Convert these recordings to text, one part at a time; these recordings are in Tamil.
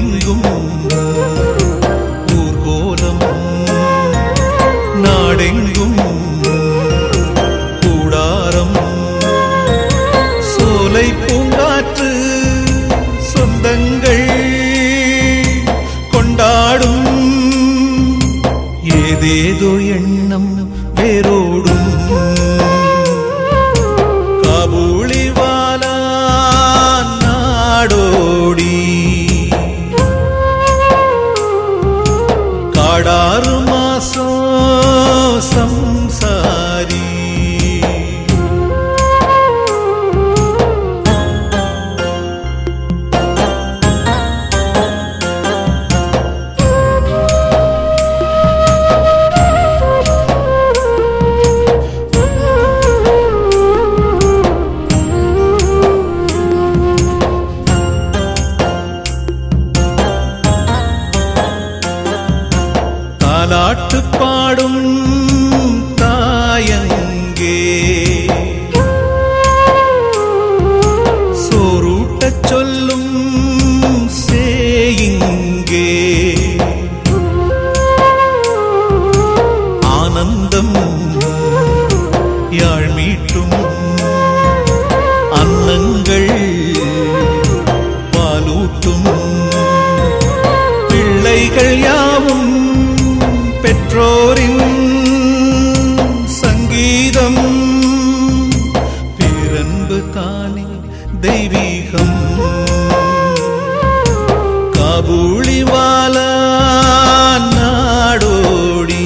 ஊரெங்கும் ஊர்கோலம் நாடெங்கும் கூடாரம் சோலை பூங்காற்று சொந்தங்கள் கொண்டாடும் ஏதேதோ எண்ணம் வேரோடும் காபூளிவாலா நாடோடி காடாறு மாசம் சம்சாரி தாலாட்டு பாடும் தாயங்கே சோரூட்டச் சொல்லும் சேயிங்கே ஆனந்தம் யாழ் மீட்டும் அன்னங்கள் பாலூட்டும் பிள்ளைகள் யாவும் பெற்றோரின் சங்கீதம் பேரன்பு தானே தெய்வீகம் காபூளிவாலா நாடோடி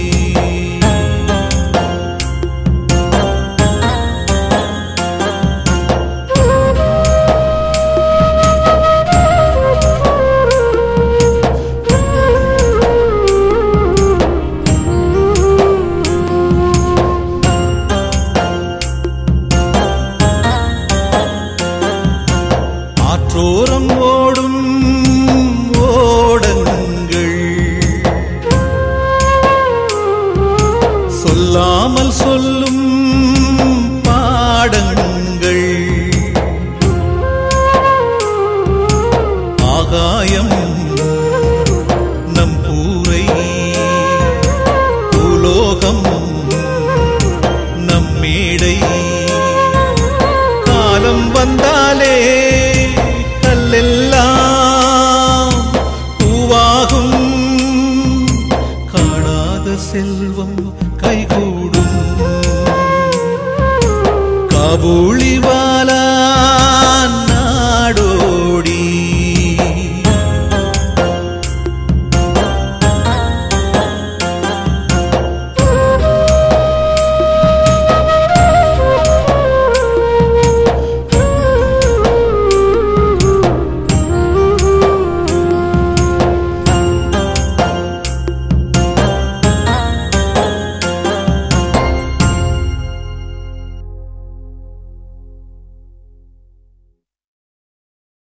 ஆற்றோரம் ஓடும் ஓடங்கள் சொல்லாமல் சொல்லும் பாடங்கள் ஆகாயம்